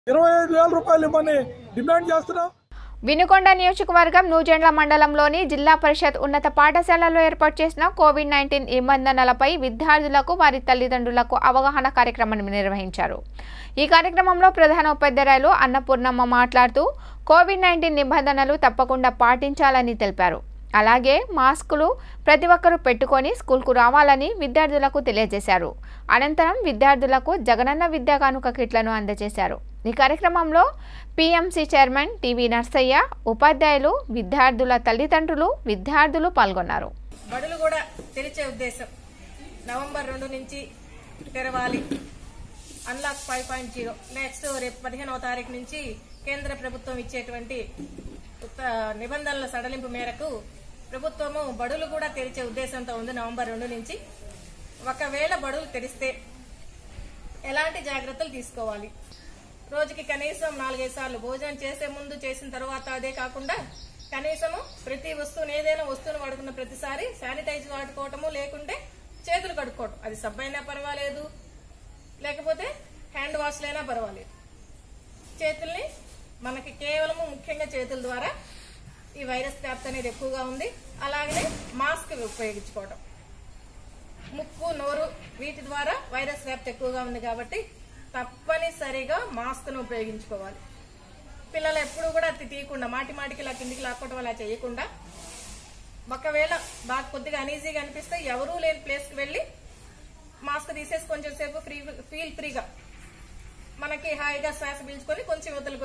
ఇరవై ఐదు వేల రూపాయలు ఇవ్వని డిమాండ్ చేస్తున్నాం వినుకొండ నియోజకవర్గం నూజెండ్ల మండలంలోని జిల్లా పరిషత్ ఉన్నత పాఠశాలలో ఏర్పాటు చేసిన కోవిడ్ నైన్టీన్ నిబంధనలపై విద్యార్థులకు వారి తల్లిదండ్రులకు అవగాహన కార్యక్రమాన్ని నిర్వహించారు ఈ కార్యక్రమంలో ప్రధాన ఉపాధ్యాయులు అన్నపూర్ణమ్మ మాట్లాడుతూ కోవిడ్ నైన్టీన్ నిబంధనలు తప్పకుండా పాటించాలని తెలిపారు అలాగే మాస్కులు ప్రతి ఒక్కరూ పెట్టుకొని స్కూల్కు రావాలని విద్యార్థులకు తెలియజేశారు అనంతరం విద్యార్థులకు జగనన్న విద్యా కానుక కిట్లను అందజేశారు ఈ కార్యక్రమంలో పిఎంసి చైర్మన్ టివి నర్సయ్య ఉపాధ్యాయులు విద్యార్థుల తల్లిదండ్రులు విద్యార్థులు పాల్గొన్నారు బడులు కూడా తెరిచే ఉద్దేశం నవంబర్ రెండు నుంచి తెరవాలి unlock five point zero next రేపు పదిహేనవ తారీఖు నుంచి కేంద్ర ప్రభుత్వం ఇచ్చేటువంటి ఉత్త- నిబంధనల సడలింపు మేరకు ప్రభుత్వము బడులు కూడా తెరిచే ఉద్దేశంతో ఉంది నవంబర్ రెండు నుంచి ఒకవేళ బడులు తెరిస్తే ఎలాంటి జాగ్రత్తలు తీసుకోవాలి రోజుకి కనీసం నాలుగైదు సార్లు భోజనం చేసే ముందు చేసిన తర్వాత అదే కాకుండా కనీసము ప్రతి వస్తువుని ఏదైనా వస్తువును వాడుకున్న ప్రతిసారి శానిటైజ్ వాడుకోవటము లేకుంటే చేతులు కడుక్కోవటం అది సబ్బు అయినా పర్వాలేదు లేకపోతే హ్యాండ్ వాష్లైనా పర్వాలేదు చేతుల్ని మనకి కేవలము ముఖ్యంగా చేతుల ద్వారా ఈ వైరస్ వ్యాప్తి అనేది ఎక్కువగా ఉంది అలాగనే మాస్క్ ఉపయోగించుకోవటం ముక్కు నోరు వీటి ద్వారా వైరస్ వ్యాప్తి ఎక్కువగా ఉంది కాబట్టి తప్పనిసరిగా మాస్క్ ను ఉపయోగించుకోవాలి పిల్లలు ఎప్పుడు కూడా అతి తీయకుండా మాటి మాటికి ఇలా కిందికి లాక్కోవడం అలా చేయకుండా ఒకవేళ బాగా కొద్దిగా అనీజీగా అనిపిస్తే ఎవరూ లేని ప్లేస్కి వెళ్ళి మాస్క్ తీసేసి కొంచెం సేపు ఫ్రీ ఫీల్ ఫ్రీగా మనకి హాయిగా శ్వాస పీల్చుకొని కొంచెం ఇవతలకు